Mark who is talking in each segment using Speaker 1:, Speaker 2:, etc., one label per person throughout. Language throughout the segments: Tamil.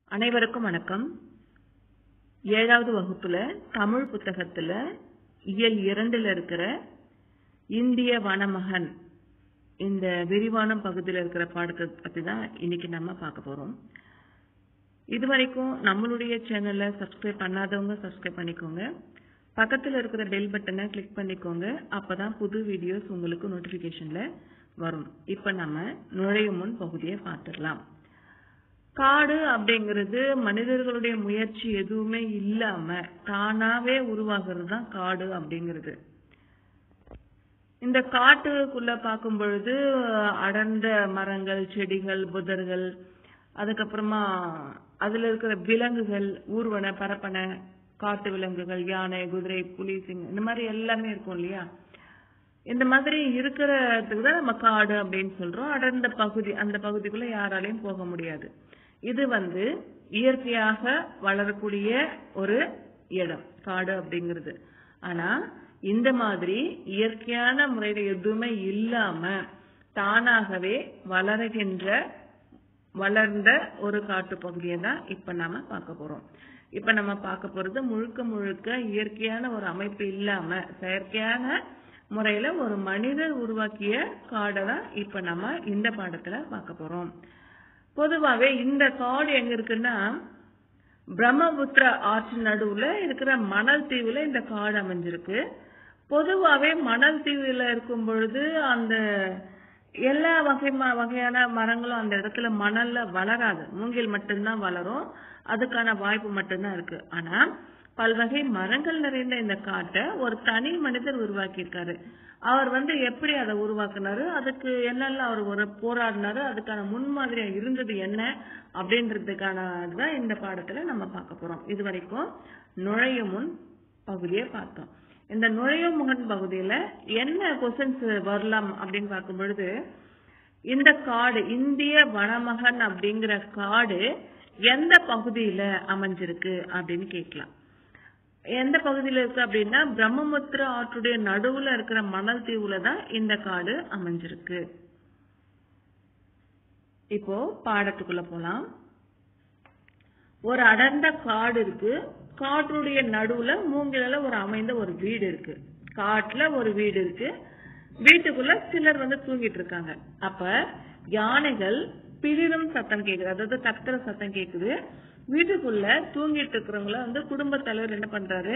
Speaker 1: அனைவருக்கும் வணக்கம் ஏழாவது வகுப்புல தமிழ் புத்தகத்துல இயல் இரண்டுல இருக்கிற இந்திய வனமகன் இந்த விரிவான பகுதியில் இருக்கிற பாடத்தை பத்தி தான் இன்னைக்கு நம்ம பார்க்க போறோம் இது வரைக்கும் நம்மளுடைய சேனலை சப்ஸ்கிரைப் பண்ணாதவங்க சப்ஸ்கிரைப் பண்ணிக்கோங்க பக்கத்துல இருக்கிற பெல் பட்டனை கிளிக் பண்ணிக்கோங்க அப்பதான் புது வீடியோஸ் உங்களுக்கு நோட்டிபிகேஷன்ல வரும் இப்ப நம்ம நுழையும் முன் பகுதியை பார்த்துடலாம் காடு அப்படிங்கிறது மனிதர்களுடைய முயற்சி எதுவுமே இல்லாம தானாவே உருவாகிறது தான் காடு அப்படிங்கிறது இந்த காட்டுக்குள்ள பார்க்கும் பொழுது அடர்ந்த மரங்கள் செடிகள் புதர்கள் அதுக்கப்புறமா அதுல இருக்கிற விலங்குகள் ஊர்வன பரப்பன காட்டு விலங்குகள் யானை குதிரை புலி சிங்கம் இந்த மாதிரி எல்லாமே இருக்கும் இல்லையா இந்த மாதிரி இருக்கிறதுக்கு தான் நம்ம காடு அப்படின்னு சொல்றோம் அடர்ந்த பகுதி அந்த பகுதிக்குள்ள யாராலையும் போக முடியாது இது வந்து இயற்கையாக வளரக்கூடிய ஒரு இடம் காடு அப்படிங்கிறது ஆனா இந்த மாதிரி இயற்கையான முறையில எதுவுமே இல்லாம தானாகவே வளருகின்ற வளர்ந்த ஒரு காட்டு பகுதியை தான் இப்ப நாம பார்க்க போறோம் இப்ப நம்ம பார்க்க போறது முழுக்க முழுக்க இயற்கையான ஒரு அமைப்பு இல்லாம செயற்கையான முறையில ஒரு மனிதர் உருவாக்கிய காடை தான் இப்ப நம்ம இந்த பாடத்துல பார்க்க போறோம் பொதுவாவே இந்த காடு எங்க இருக்குன்னா பிரம்மபுத்திர ஆற்று நடுவுல இருக்கிற மணல் தீவுல இந்த காடு அமைஞ்சிருக்கு பொதுவாவே மணல் தீவுல இருக்கும் பொழுது அந்த எல்லா வகை வகையான மரங்களும் அந்த இடத்துல மணல்ல வளராது மூங்கில் மட்டும்தான் வளரும் அதுக்கான வாய்ப்பு மட்டும்தான் இருக்கு ஆனா பல்வகை மரங்கள் நிறைந்த இந்த காட்டை ஒரு தனி மனிதர் உருவாக்கியிருக்காரு அவர் வந்து எப்படி அதை உருவாக்குனாரு அதுக்கு என்னெல்லாம் அவர் ஒரு போராடினாரு அதுக்கான முன்மாதிரியா இருந்தது என்ன அப்படின்றதுக்கான தான் இந்த பாடத்துல நம்ம பார்க்க போறோம் இது வரைக்கும் நுழையும் முன் பகுதியை பார்த்தோம் இந்த நுழையும் முகன் பகுதியில என்ன கொஸ்டின்ஸ் வரலாம் அப்படின்னு பார்க்கும் பொழுது இந்த காடு இந்திய வனமகன் அப்படிங்கிற காடு எந்த பகுதியில அமைஞ்சிருக்கு அப்படின்னு கேட்கலாம் எந்த பகுதியில இருக்கு அப்படின்னா பிரம்மபுத்திர ஆற்றுடைய நடுவுல இருக்கிற மணல் தீவுல தான் இந்த காடு அமைஞ்சிருக்கு இப்போ பாடத்துக்குள்ள போலாம் ஒரு அடர்ந்த காடு இருக்கு காட்டுடைய நடுவுல மூங்கில ஒரு அமைந்த ஒரு வீடு இருக்கு காட்டுல ஒரு வீடு இருக்கு வீட்டுக்குள்ள சிலர் வந்து தூங்கிட்டு இருக்காங்க அப்ப யானைகள் பிளிரும் சத்தம் கேக்குது அதாவது கத்துற சத்தம் கேக்குது வீட்டுக்குள்ள தூங்கிட்டு இருக்கிறவங்கள வந்து குடும்ப தலைவர் என்ன பண்றாரு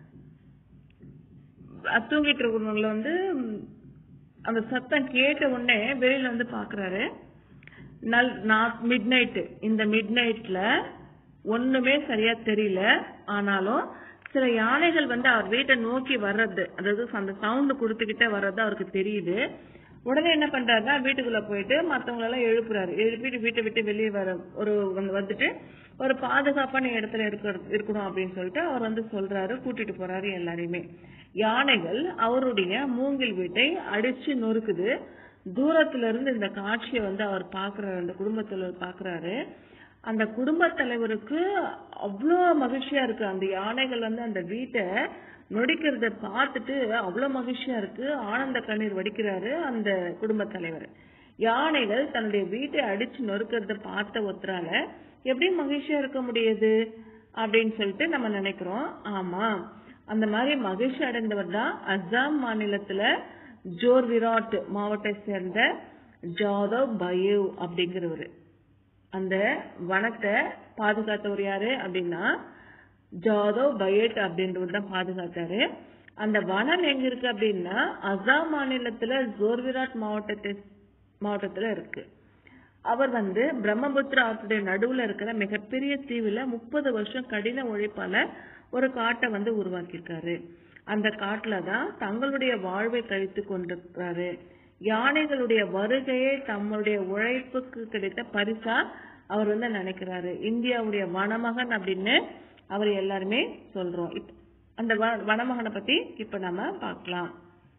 Speaker 1: தூங்கிட்டு இருக்கிறவங்கள வந்து அந்த சத்தம் கேட்ட உடனே வெளியில வந்து பாக்குறாரு நல் மிட் நைட்டு இந்த மிட் நைட்ல ஒண்ணுமே சரியா தெரியல ஆனாலும் சில யானைகள் வந்து அவர் வீட்டை நோக்கி வர்றது அதாவது அந்த சவுண்ட் கொடுத்துக்கிட்டே வர்றது அவருக்கு தெரியுது உடனே என்ன பண்றாருன்னா வீட்டுக்குள்ள போயிட்டு மத்தவங்க எல்லாம் எழுப்புறாரு எழுப்பிட்டு வீட்டை விட்டு வெளியே வர ஒரு வந்துட்டு ஒரு பாதுகாப்பான இடத்துல இருக்கணும் அப்படின்னு சொல்லிட்டு அவர் வந்து சொல்றாரு கூட்டிட்டு போறாரு எல்லாரையுமே யானைகள் அவருடைய மூங்கில் வீட்டை அடிச்சு நொறுக்குது தூரத்துல இருந்து இந்த காட்சியை வந்து அவர் பாக்குறாரு அந்த குடும்பத்துல பாக்குறாரு அந்த குடும்ப தலைவருக்கு அவ்வளோ மகிழ்ச்சியா இருக்கு அந்த யானைகள் வந்து அந்த வீட்டை நொடிக்கிறத பார்த்துட்டு அவ்வளவு மகிழ்ச்சியா இருக்கு ஆனந்த கண்ணீர் வடிக்கிறாரு அந்த குடும்ப தலைவர் யானைகள் தன்னுடைய வீட்டை அடிச்சு நொறுக்கிறத பார்த்த ஒருத்தரால எப்படி மகிழ்ச்சியா இருக்க முடியுது அப்படின்னு சொல்லிட்டு நம்ம நினைக்கிறோம் ஆமா அந்த மாதிரி மகிழ்ச்சி அடைந்தவர் தான் அஸ்ஸாம் மாநிலத்துல ஜோர் விராட் மாவட்டத்தை சேர்ந்த ஜாதவ் பயவ் அப்படிங்கிறவரு அந்த வனத்தை பாதுகாத்தவர் யாரு அப்படின்னா ஜாதவ் பயட் அப்படின்றவர் தான் பாதுகாத்தாரு அந்த வனம் எங்க இருக்கு அப்படின்னா அசாம் மாநிலத்துல ஜோர்விராட் மாவட்டத்தை மாவட்டத்துல இருக்கு அவர் வந்து பிரம்மபுத்திர ஆற்றுடைய நடுவுல இருக்கிற மிகப்பெரிய தீவுல முப்பது வருஷம் கடின உழைப்பால ஒரு காட்டை வந்து உருவாக்கியிருக்காரு அந்த காட்டுல தான் தங்களுடைய வாழ்வை கழித்து கொண்டிருக்கிறாரு யானைகளுடைய வருகையை தம்முடைய உழைப்புக்கு கிடைத்த பரிசா அவர் வந்து நினைக்கிறாரு இந்தியாவுடைய வனமகன் அப்படின்னு அவர் எல்லாருமே சொல்றோம் அந்த வனமகனை பத்தி இப்ப நம்ம பார்க்கலாம்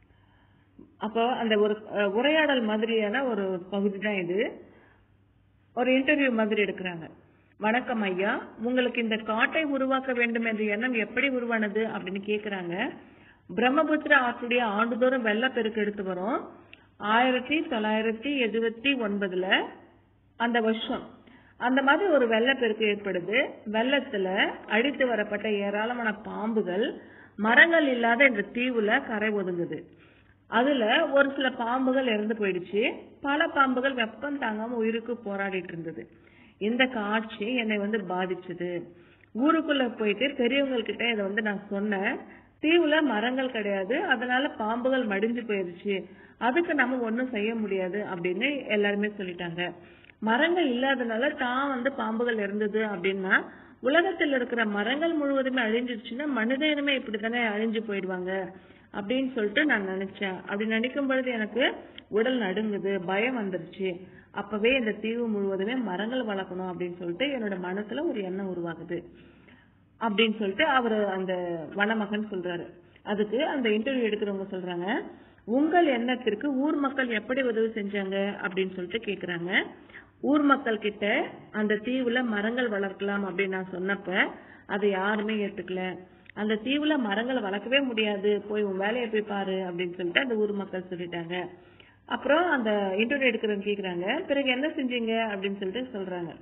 Speaker 1: அப்போ அந்த ஒரு உரையாடல் மாதிரியான ஒரு பகுதி தான் இது ஒரு இன்டர்வியூ மாதிரி எடுக்கிறாங்க வணக்கம் ஐயா உங்களுக்கு இந்த காட்டை உருவாக்க வேண்டும் என்ற எண்ணம் எப்படி உருவானது அப்படின்னு கேக்குறாங்க பிரம்மபுத்திர ஆற்றுடைய ஆண்டுதோறும் வெள்ளப்பெருக்கு எடுத்து வரும் ஆயிரத்தி தொள்ளாயிரத்தி எழுபத்தி ஒன்பதுல அந்த வருஷம் அந்த மாதிரி ஒரு வெள்ளப்பெருக்கு ஏற்படுது வெள்ளத்துல அடித்து வரப்பட்ட ஏராளமான பாம்புகள் மரங்கள் இல்லாத இந்த தீவுல கரை ஒதுங்குது அதுல ஒரு சில பாம்புகள் இறந்து போயிடுச்சு பல பாம்புகள் வெப்பம் தாங்காம உயிருக்கு போராடிட்டு இருந்தது இந்த காட்சி என்னை வந்து பாதிச்சது ஊருக்குள்ள போயிட்டு பெரியவங்க கிட்ட இதை வந்து நான் சொன்னேன் தீவுல மரங்கள் கிடையாது அதனால பாம்புகள் மடிஞ்சு போயிருச்சு அதுக்கு நம்ம ஒண்ணும் செய்ய முடியாது அப்படின்னு எல்லாருமே சொல்லிட்டாங்க மரங்கள் இல்லாதனால தான் வந்து பாம்புகள் இருந்தது அப்படின்னா உலகத்தில் இருக்கிற மரங்கள் முழுவதுமே அழிஞ்சிருச்சுன்னா மனித இனமே இப்படித்தானே அழிஞ்சு போயிடுவாங்க அப்படின்னு சொல்லிட்டு நான் நினைச்சேன் அப்படி நினைக்கும் பொழுது எனக்கு உடல் நடுங்குது பயம் வந்துருச்சு அப்பவே இந்த தீவு முழுவதுமே மரங்கள் வளர்க்கணும் அப்படின்னு சொல்லிட்டு என்னோட மனசுல ஒரு எண்ணம் உருவாகுது அப்படின்னு சொல்லிட்டு அவர் அந்த வனமகன் சொல்றாரு அதுக்கு அந்த இன்டர்வியூ எடுக்கிறவங்க சொல்றாங்க உங்கள் எண்ணத்திற்கு ஊர் மக்கள் எப்படி உதவி செஞ்சாங்க அப்படின்னு சொல்லிட்டு கேக்குறாங்க ஊர் மக்கள் கிட்ட அந்த தீவுல மரங்கள் வளர்க்கலாம் அப்படின்னு நான் சொன்னப்ப அதை யாருமே ஏத்துக்கல அந்த தீவுல மரங்கள் வளர்க்கவே முடியாது போய் உன் வேலையை போய் பாரு அப்படின்னு சொல்லிட்டு அந்த ஊர் மக்கள் சொல்லிட்டாங்க அப்புறம் அந்த இன்டர்வியூ எடுக்கிறவங்க கேக்குறாங்க பிறகு என்ன செஞ்சீங்க அப்படின்னு சொல்லிட்டு சொல்றாங்க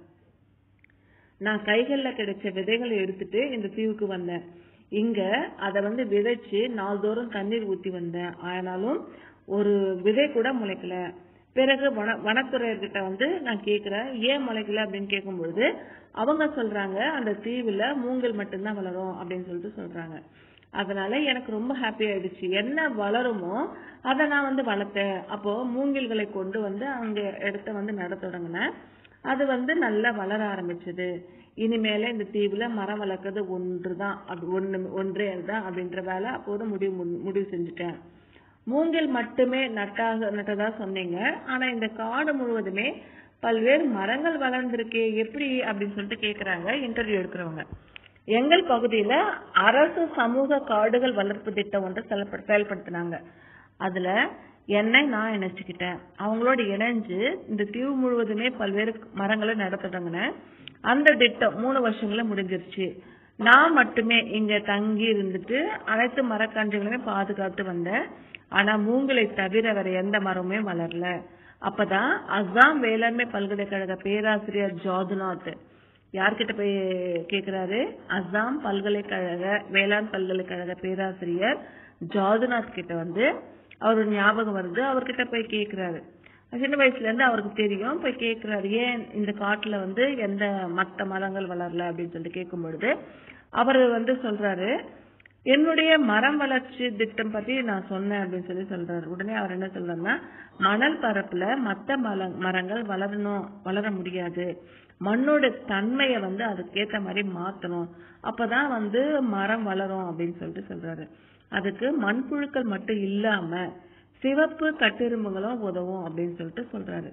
Speaker 1: நான் கைகள்ல கிடைச்ச விதைகளை எடுத்துட்டு இந்த தீவுக்கு வந்தேன் இங்க அத வந்து விதைச்சு நாள்தோறும் தண்ணீர் ஊத்தி வந்தேன் ஆனாலும் ஒரு விதை கூட முளைக்கல பிறகு வன வனத்துறையர்கிட்ட வந்து நான் கேக்குறேன் ஏன் முளைக்கல அப்படின்னு கேட்கும் பொழுது அவங்க சொல்றாங்க அந்த தீவுல மூங்கில் மட்டும்தான் வளரும் அப்படின்னு சொல்லிட்டு சொல்றாங்க அதனால எனக்கு ரொம்ப ஹாப்பி ஆயிடுச்சு என்ன வளருமோ அதை நான் வந்து வளர்த்தேன் அப்போ மூங்கில்களை கொண்டு வந்து அங்க இடத்த வந்து நட தொடங்கினேன் அது வந்து நல்லா வளர ஆரம்பிச்சது இனிமேல இந்த தீவுல மரம் வளர்க்கறது ஒன்றுதான் அப்படி ஒண்ணு ஒன்றே தான் அப்படின்ற வேலை அப்போது முடிவு மு- முடிவு செஞ்சுட்டேன் மூங்கில் மட்டுமே நட்டாக நட்டதா சொன்னீங்க ஆனா இந்த காடு முழுவதுமே பல்வேறு மரங்கள் வளர்ந்திருக்கே எப்படி அப்படின்னு சொல்லிட்டு கேக்குறாங்க இன்டர்வியூ எடுக்கிறவங்க எங்கள் பகுதியில அரசு சமூக காடுகள் வளர்ப்பு திட்டம் ஒன்று செயல்படு- செயல்படுத்தினாங்க அதுல என்னை நான் இணைச்சுக்கிட்டேன் அவங்களோட இணைஞ்சு இந்த தீவு முழுவதுமே பல்வேறு மரங்களை நட தொடங்கினேன் அந்த திட்டம் மூணு வருஷங்கள முடிஞ்சிருச்சு நான் மட்டுமே இங்க தங்கி இருந்துட்டு அனைத்து மரக்கன்றுகளையுமே பாதுகாத்து வந்தேன் ஆனா மூங்கிலை தவிர வேற எந்த மரமுமே வளரல அப்பதான் அஸ்ஸாம் வேளாண்மை பல்கலைக்கழக பேராசிரியர் ஜாதுநாத் யார்கிட்ட போய் கேக்குறாரு அஸ்ஸாம் பல்கலைக்கழக வேளாண் பல்கலைக்கழக பேராசிரியர் ஜாதுநாத் கிட்ட வந்து அவரு ஞாபகம் வருது அவர்கிட்ட போய் கேக்குறாரு சின்ன வயசுல இருந்து அவருக்கு தெரியும் போய் கேக்குறாரு ஏன் இந்த காட்டுல வந்து எந்த மத்த மரங்கள் வளரல அப்படின்னு சொல்லிட்டு கேட்கும் பொழுது அவர் வந்து சொல்றாரு என்னுடைய மரம் வளர்ச்சி திட்டம் பத்தி நான் சொன்னேன் அப்படின்னு சொல்லி சொல்றாரு உடனே அவர் என்ன சொல்றாருன்னா மணல் பரப்புல மத்த மல மரங்கள் வளரணும் வளர முடியாது மண்ணோட தன்மையை வந்து அதுக்கேத்த மாதிரி மாத்தணும் அப்பதான் வந்து மரம் வளரும் அப்படின்னு சொல்லிட்டு சொல்றாரு அதுக்கு மண்புழுக்கள் மட்டும் இல்லாம சிவப்பு கட்டெரும்புகளும் உதவும் அப்படின்னு சொல்லிட்டு சொல்றாரு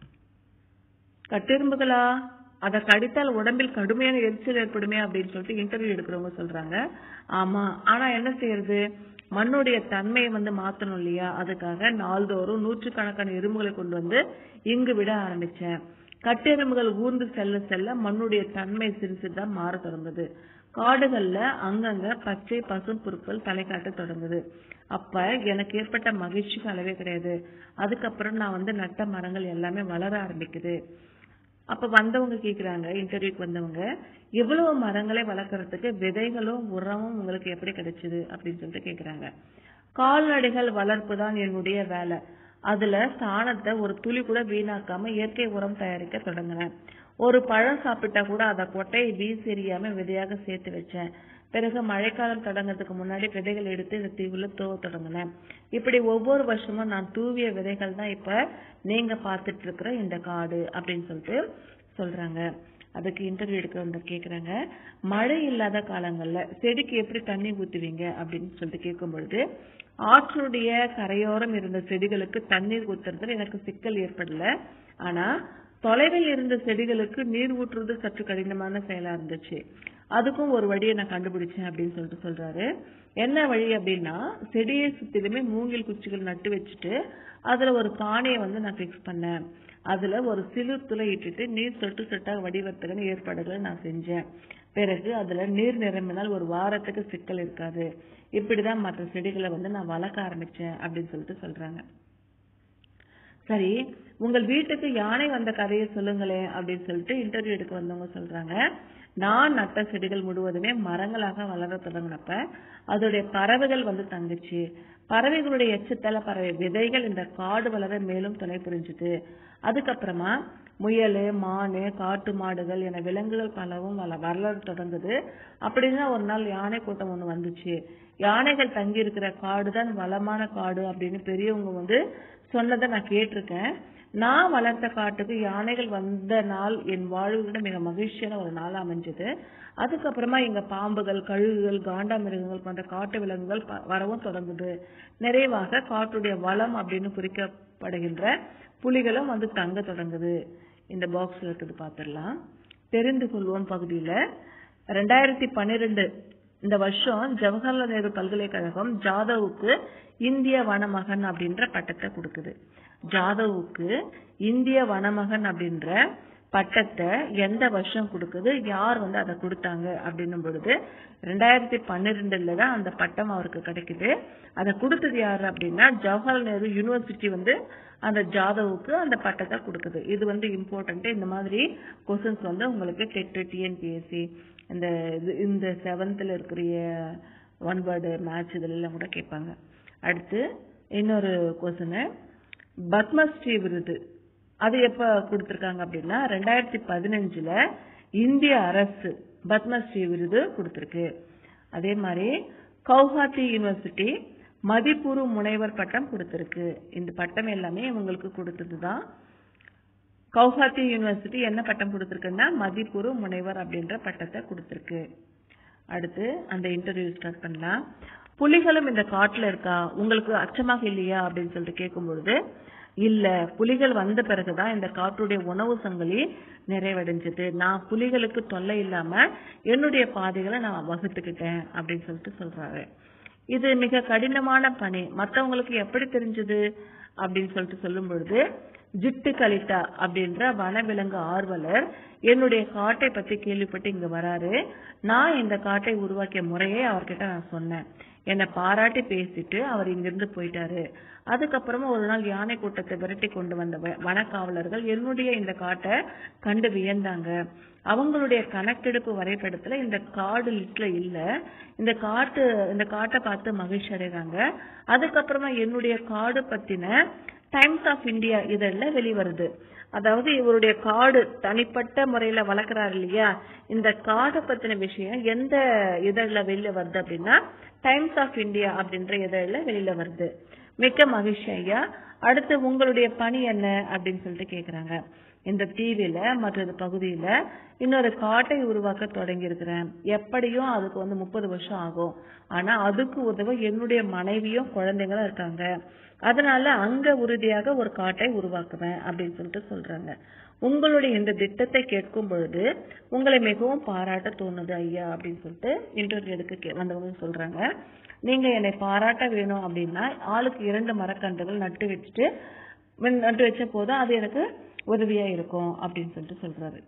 Speaker 1: கட்டெரும்புகளா அதை கடித்தால் உடம்பில் கடுமையான எரிச்சல் ஏற்படுமே அப்படின்னு சொல்லிட்டு இன்டர்வியூ எடுக்கிறவங்க சொல்றாங்க ஆமா ஆனா என்ன செய்யறது மண்ணுடைய தன்மையை வந்து மாத்தணும் இல்லையா அதுக்காக நாள்தோறும் நூற்றுக்கணக்கான எறும்புகளை கொண்டு வந்து இங்கு விட ஆரம்பிச்சேன் கட்டெரும்புகள் ஊர்ந்து செல்ல செல்ல மண்ணுடைய தன்மை சிறிசிறிதா மாற தொடங்குது காடுகள்ல அங்கங்க பச்சை பசும் புற்கள் தலை காட்ட தொடங்குது அப்ப எனக்கு ஏற்பட்ட மகிழ்ச்சிக்கு அளவே கிடையாது அதுக்கப்புறம் நான் வந்து நட்ட மரங்கள் எல்லாமே வளர ஆரம்பிக்குது அப்ப வந்தவங்க கேக்குறாங்க இன்டர்வியூக்கு வந்தவங்க இவ்வளவு மரங்களை வளர்க்கறதுக்கு விதைகளும் உரமும் உங்களுக்கு எப்படி கிடைச்சது அப்படின்னு சொல்லிட்டு கேக்குறாங்க கால்நடைகள் வளர்ப்பு தான் என்னுடைய வேலை அதுல சாணத்தை ஒரு துளி கூட வீணாக்காம இயற்கை உரம் தயாரிக்க தொடங்கினேன் ஒரு பழம் சாப்பிட்டா கூட அதை கொட்டையை வீசி எறியாம விதையாக சேர்த்து வச்சேன் பிறகு மழைக்காலம் தொடங்குறதுக்கு முன்னாடி விதைகள் எடுத்து இந்த தீவுல தூவ தொடங்கினேன் இப்படி ஒவ்வொரு வருஷமும் நான் தூவிய விதைகள் தான் இப்ப நீங்க பார்த்துட்டு இருக்கிற இந்த காடு அப்படின்னு சொல்லிட்டு சொல்றாங்க அதுக்கு இன்டர்வியூ எடுக்கிறவங்க கேக்குறாங்க மழை இல்லாத காலங்கள்ல செடிக்கு எப்படி தண்ணி ஊத்துவீங்க அப்படின்னு சொல்லிட்டு கேட்கும் பொழுது ஆற்றுடைய கரையோரம் இருந்த செடிகளுக்கு தண்ணீர் ஊத்துறதுல எனக்கு சிக்கல் ஏற்படல ஆனா தொலைவில் இருந்த செடிகளுக்கு நீர் ஊற்றுறது சற்று கடினமான செயலா இருந்துச்சு அதுக்கும் ஒரு வழியை நான் கண்டுபிடிச்சேன் அப்படின்னு சொல்லிட்டு சொல்றாரு என்ன வழி அப்படின்னா செடியை சுத்திலுமே மூங்கில் குச்சிகள் நட்டு வச்சுட்டு அதுல ஒரு பானையை வந்து நான் ஃபிக்ஸ் பண்ணேன் அதுல ஒரு சிறு துளை இட்டுட்டு நீர் சொட்டு சொட்டாக வடிவத்துக்கான ஏற்பாடுகளை நான் செஞ்சேன் பிறகு அதுல நீர் நிரம்பினால் ஒரு வாரத்துக்கு சிக்கல் இருக்காது இப்படிதான் மற்ற செடிகளை வந்து நான் வளர்க்க ஆரம்பிச்சேன் அப்படின்னு சொல்லிட்டு சொல்றாங்க சரி உங்கள் வீட்டுக்கு யானை வந்த கதையை சொல்லுங்களேன் அப்படின்னு சொல்லிட்டு இன்டர்வியூ எடுக்க வந்தவங்க சொல்றாங்க நான் நட்ட செடிகள் முழுவதுமே மரங்களாக வளர தொடங்கினப்ப அதோடைய பறவைகள் வந்து தங்குச்சு பறவைகளுடைய எச்சத்தல பறவை விதைகள் இந்த காடு வளர மேலும் துணை புரிஞ்சுது அதுக்கப்புறமா முயல் மானு காட்டு மாடுகள் என விலங்குகள் பலவும் வள வளர தொடங்குது அப்படின்னு ஒரு நாள் யானை கூட்டம் ஒண்ணு வந்துச்சு யானைகள் தங்கி இருக்கிற காடு தான் வளமான காடு அப்படின்னு பெரியவங்க வந்து சொன்னதை நான் கேட்டிருக்கேன் நான் வளர்த்த காட்டுக்கு யானைகள் வந்த நாள் என் வாழ்வை விட மிக மகிழ்ச்சியான ஒரு நாள் அமைஞ்சது அதுக்கப்புறமா இங்க பாம்புகள் கழுகுகள் காண்டாமிருகங்கள் போன்ற காட்டு விலங்குகள் ப- வரவும் தொடங்குது நிறைவாக காட்டுடைய வளம் அப்படின்னு குறிக்கப்படுகின்ற புலிகளும் வந்து தங்க தொடங்குது இந்த பாக்ஸ்ல இருக்குது பார்த்திடலாம் தெரிந்து கொள்வோம் பகுதியில ரெண்டாயிரத்தி பன்னிரெண்டு இந்த வருஷம் ஜவஹர்லால் நேரு பல்கலைக்கழகம் ஜாதவுக்கு இந்திய வனமகன் அப்படின்ற பட்டத்தை கொடுக்குது ஜாதவுக்கு இந்திய வனமகன் அப்படின்ற பட்டத்தை எந்த வருஷம் கொடுக்குது யார் வந்து அதை கொடுத்தாங்க அப்படின்னும் பொழுது ரெண்டாயிரத்தி பன்னிரெண்டுல தான் அந்த பட்டம் அவருக்கு கிடைக்குது அதை கொடுத்தது யாரு அப்படின்னா ஜவஹர்லால் நேரு யூனிவர்சிட்டி வந்து அந்த ஜாதவுக்கு அந்த பட்டத்தை கொடுக்குது இது வந்து இம்பார்ட்டன்ட் இந்த மாதிரி கொஸ்டின்ஸ் வந்து உங்களுக்கு டெட் டிஎன்பிஎஸ்சி இந்த இது இந்த செவன்த்ல இருக்கிற ஒன் வேர்டு மேட்ச் இதெல்லாம் கூட கேட்பாங்க அடுத்து இன்னொரு கொஸ்டின் பத்மஸ்ரீ விருது அது எப்ப கொடுத்திருக்காங்க அப்படின்னா ரெண்டாயிரத்தி பதினஞ்சுல இந்திய அரசு பத்மஸ்ரீ விருது கொடுத்திருக்கு அதே மாதிரி கவுஹாத்தி யூனிவர்சிட்டி மதிப்பூர்வ முனைவர் பட்டம் கொடுத்திருக்கு இந்த பட்டம் எல்லாமே இவங்களுக்கு கொடுத்ததுதான் கவுஹாத்தி யூனிவர்சிட்டி என்ன பட்டம் கொடுத்திருக்குன்னா மதிப்பூர்வ முனைவர் அப்படின்ற பட்டத்தை கொடுத்திருக்கு அடுத்து அந்த இன்டர்வியூ ஸ்டார்ட் பண்ணலாம் புலிகளும் இந்த காட்டுல இருக்கா உங்களுக்கு அச்சமாக இல்லையா அப்படின்னு சொல்லிட்டு கேட்கும் பொழுது இல்ல புலிகள் வந்த பிறகுதான் இந்த காட்டுடைய உணவு சங்கிலி நிறைவடைஞ்சது நான் புலிகளுக்கு தொல்லை இல்லாம என்னுடைய பாதைகளை நான் வகுத்துக்கிட்டேன் அப்படின்னு சொல்லிட்டு சொல்றாரு இது மிக கடினமான பணி மத்தவங்களுக்கு எப்படி தெரிஞ்சது அப்படின்னு சொல்லிட்டு சொல்லும் பொழுது ஜிட்டு கலிட்டா அப்படின்ற வனவிலங்கு ஆர்வலர் என்னுடைய காட்டை பத்தி கேள்விப்பட்டு இங்க வராரு நான் இந்த காட்டை உருவாக்கிய முறையை அவர்கிட்ட நான் சொன்னேன் என்னை பாராட்டி பேசிட்டு அவர் இங்கிருந்து போயிட்டாரு அதுக்கப்புறமா ஒரு நாள் யானை கூட்டத்தை விரட்டி கொண்டு வந்த வ- வனக்காவலர்கள் என்னுடைய இந்த காட்டை கண்டு வியந்தாங்க அவங்களுடைய கணக்கெடுப்பு வரைபடத்துல இந்த காடு லிஸ்ட்ல இல்ல இந்த காட்டு இந்த காட்டை பார்த்து மகிழ்ச்சி அடைறாங்க அதுக்கப்புறமா என்னுடைய காடு பத்தின டைம்ஸ் ஆஃப் இந்தியா இதெல்லாம் வெளிவருது அதாவது இவருடைய காடு தனிப்பட்ட முறையில வளர்க்கறாரு இல்லையா இந்த காடை பத்தின விஷயம் எந்த இதழ்ல வெளியில வருது அப்படின்னா டைம்ஸ் ஆஃப் இந்தியா அப்படின்ற இதழ்ல வெளியில வருது மிக்க மகிழ்ச்சி ஐயா அடுத்து உங்களுடைய பணி என்ன அப்படின்னு சொல்லிட்டு கேக்குறாங்க இந்த தீவில மற்றது பகுதியில இன்னொரு காட்டை உருவாக்க தொடங்கி இருக்கிறேன் எப்படியும் அதுக்கு வந்து முப்பது வருஷம் ஆகும் ஆனா அதுக்கு உதவ என்னுடைய மனைவியும் குழந்தைங்களும் இருக்காங்க அதனால அங்க உறுதியாக ஒரு காட்டை உருவாக்குவேன் அப்படின்னு சொல்லிட்டு சொல்றாங்க உங்களுடைய இந்த திட்டத்தை கேட்கும் பொழுது உங்களை மிகவும் பாராட்ட தோணுது ஐயா அப்படின்னு சொல்லிட்டு இன்டர்வியூ எடுக்க கே- வந்தவங்க சொல்றாங்க நீங்க என்னை பாராட்ட வேணும் அப்படின்னா ஆளுக்கு இரண்டு மரக்கன்றுகள் நட்டு வச்சுட்டு ம், நட்டு வச்ச போதும் அது எனக்கு உதவியா இருக்கும் அப்படின்னு சொல்லிட்டு சொல்றாரு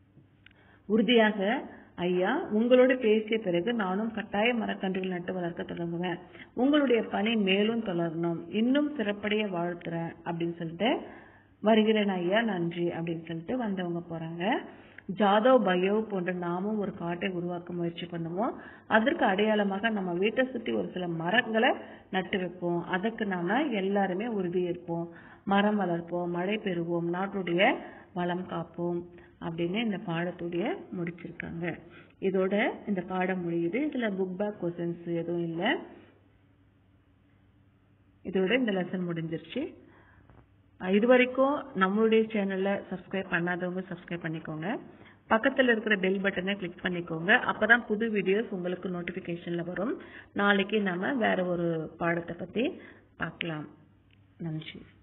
Speaker 1: உறுதியாக ஐயா உங்களோடு பேசிய பிறகு நானும் கட்டாய மரக்கன்றுகள் நட்டு வளர்க்க தொடங்குவேன் உங்களுடைய பணி மேலும் தொடரணும் இன்னும் சிறப்படைய வாழ்த்துறேன் அப்படின்னு சொல்லிட்டு வருகிறேன் ஐயா நன்றி அப்படின்னு சொல்லிட்டு வந்தவங்க போறாங்க ஜாதவ் பயோ போன்ற நாமும் ஒரு காட்டை உருவாக்க முயற்சி பண்ணுவோம் அதற்கு அடையாளமாக நம்ம வீட்டை சுத்தி ஒரு சில மரங்களை நட்டு வைப்போம் அதற்கு நாம எல்லாருமே உறுதியேற்போம் மரம் வளர்ப்போம் மழை பெறுவோம் நாட்டுடைய வளம் காப்போம் அப்படின்னு இந்த பாடத்துடைய முடிச்சிருக்காங்க இதோட இந்த பாடம் முடியுது இதுல புக் பேக் கொஸ்டின்ஸ் எதுவும் இல்லை இதோட இந்த லெசன் முடிஞ்சிருச்சு அஹ் இது வரைக்கும் நம்மளுடைய சேனல்ல சப்ஸ்கிரைப் பண்ணாதவங்க சப்ஸ்கிரைப் பண்ணிக்கோங்க பக்கத்துல இருக்கிற பெல் பட்டனை கிளிக் பண்ணிக்கோங்க அப்பதான் புது வீடியோஸ் உங்களுக்கு நோட்டிபிகேஷன்ல வரும் நாளைக்கு நாம வேற ஒரு பாடத்தை பத்தி பார்க்கலாம் நன்றி